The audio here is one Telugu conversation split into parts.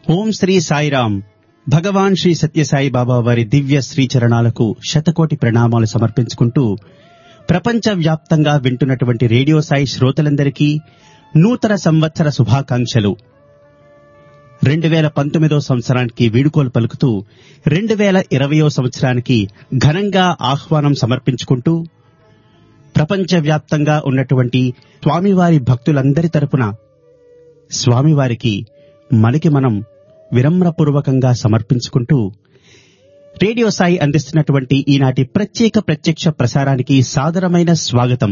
ఓం శ్రీ సాయిరామ్ భగవాన్ శ్రీ సత్యసాయి బాబా వారి దివ్య శ్రీచరణాలకు శతకోటి ప్రణామాలు సమర్పించుకుంటూ ప్రపంచ వ్యాప్తంగా వింటున్నటువంటి రేడియో సాయి శ్రోతలందరికీ నూతన సంవత్సర శుభాకాంక్షలు రెండు వేల పంతొమ్మిదో సంవత్సరానికి వీడుకోలు పలుకుతూ రెండు వేల ఇరవయో సంవత్సరానికి ఘనంగా ఆహ్వానం సమర్పించుకుంటూ ప్రపంచవ్యాప్తంగా ఉన్నటువంటి స్వామివారి భక్తులందరి తరపున స్వామివారికి మనకి మనం వినమ్రపూర్వకంగా సమర్పించుకుంటూ రేడియో సాయి అందిస్తున్నటువంటి ఈనాటి ప్రత్యేక ప్రత్యక్ష ప్రసారానికి సాదరమైన స్వాగతం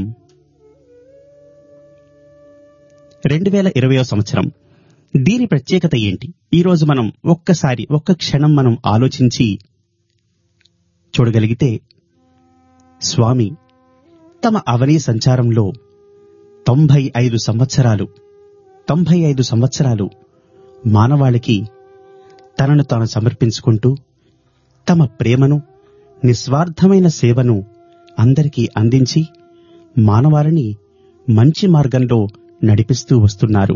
రెండు వేల ఇరవయో సంవత్సరం దీని ప్రత్యేకత ఏంటి ఈ రోజు మనం ఒక్కసారి ఒక్క క్షణం మనం ఆలోచించి చూడగలిగితే స్వామి తమ అవనీ సంచారంలో తొంభై ఐదు సంవత్సరాలు తొంభై ఐదు సంవత్సరాలు మానవాళికి తనను తాను సమర్పించుకుంటూ తమ ప్రేమను నిస్వార్థమైన సేవను అందరికీ అందించి మానవాళిని మంచి మార్గంలో నడిపిస్తూ వస్తున్నారు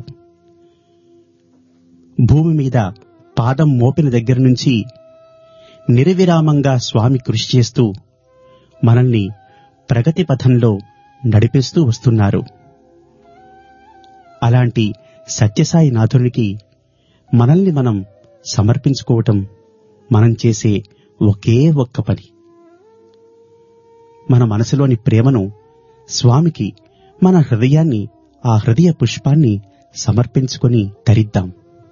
భూమి మీద పాదం మోపిన దగ్గర నుంచి నిర్విరామంగా స్వామి కృషి చేస్తూ మనల్ని ప్రగతి పథంలో నడిపిస్తూ వస్తున్నారు అలాంటి సత్యసాయి నాథునికి మనల్ని మనం సమర్పించుకోవటం మనం చేసే ఒకే ఒక్క పని మన మనసులోని ప్రేమను స్వామికి మన హృదయాన్ని ఆ హృదయ పుష్పాన్ని సమర్పించుకొని ధరిద్దాం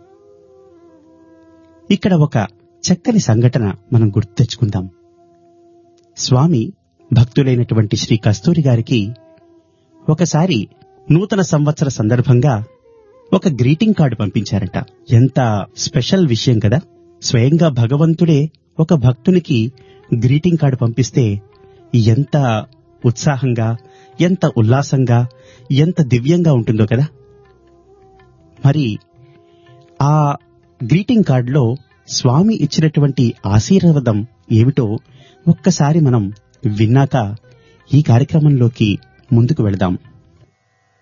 ఇక్కడ ఒక చక్కని సంఘటన మనం గుర్తు తెచ్చుకుందాం స్వామి భక్తులైనటువంటి శ్రీ కస్తూరి గారికి ఒకసారి నూతన సంవత్సర సందర్భంగా ఒక గ్రీటింగ్ కార్డు పంపించారట ఎంత స్పెషల్ విషయం కదా స్వయంగా భగవంతుడే ఒక భక్తునికి గ్రీటింగ్ కార్డు పంపిస్తే ఎంత ఉత్సాహంగా ఎంత ఉల్లాసంగా ఎంత దివ్యంగా ఉంటుందో కదా మరి ఆ గ్రీటింగ్ కార్డులో స్వామి ఇచ్చినటువంటి ఆశీర్వాదం ఏమిటో ఒక్కసారి మనం విన్నాక ఈ కార్యక్రమంలోకి ముందుకు వెళదాం